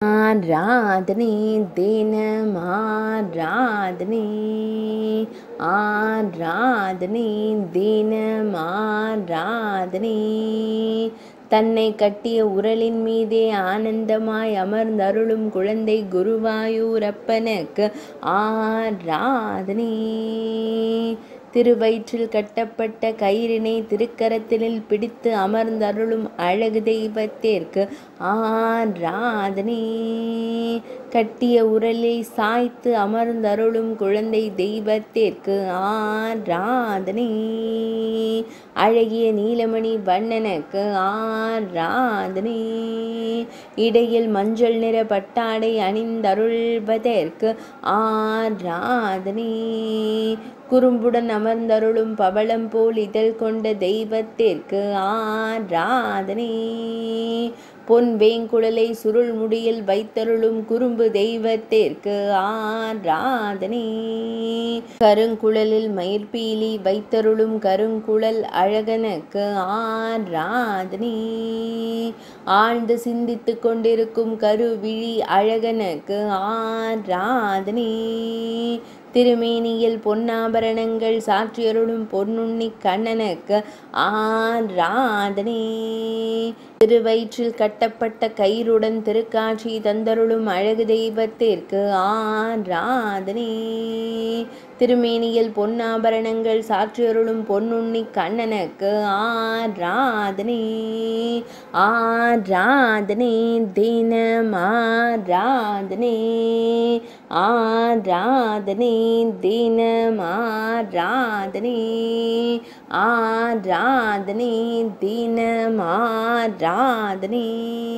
ஆராதனை தினம் ஆராதனை ஆராதனை தினம் ஆராதனை தன்னை கட்டிய உரலின் மீதே ஆனந்தமாய் அமர்ந்தருளும் குழந்தை குருவாயூரப்பனுக்கு ஆராதனை திருவயிற்றில் கட்டப்பட்ட கயிறினை திருக்கரத்தினில் பிடித்து அமர்ந்தருளும் அழகு தெய்வத்திற்கு ஆராதனை கட்டிய உரலை சாய்த்து அமர்ந்தருளும் குழந்தை தெய்வத்திற்கு ஆராதனை அழகிய நீலமணி வண்ணனுக்கு ஆராதனை இடையில் மஞ்சள் நிற பட்டாடை அணிந்தருள்வதற்கு ஆராதனை குறும்புடன் அமர்ந்தருளும் பவளம் போல் இதழ் கொண்ட தெய்வத்திற்கு ஆராதனை பொன் வேங்குழலை சுருள் முடியில் வைத்தருளும் குறும்பு தெய்வத்திற்கு ஆராதனை கருங்குழலில் மயிர்பீலி வைத்தருளும் கருங்குழல் அழகனுக்கு ஆராதனை ஆழ்ந்து சிந்தித்து கொண்டிருக்கும் கருவிழி அழகனுக்கு ஆராதனை திருமேனியில் பொன்னாபரணங்கள் சாற்றியருளும் பொன்னுண்ணி கண்ணனுக்கு ஆராதனை திருவயிற்றில் கட்டப்பட்ட கயிறுடன் திருக்காட்சி தந்தருளும் அழகு தெய்வத்திற்கு ஆராதனை திருமேனியில் பொன்னாபரணங்கள் சாற்றியருளும் பொன்னுண்ணி கண்ணனுக்கு ஆராதனை ஆராதனை தினம் ஆராதனை ஆராதனை தினம் ஆராதனை ஆராதனை தினம் ஆராதனை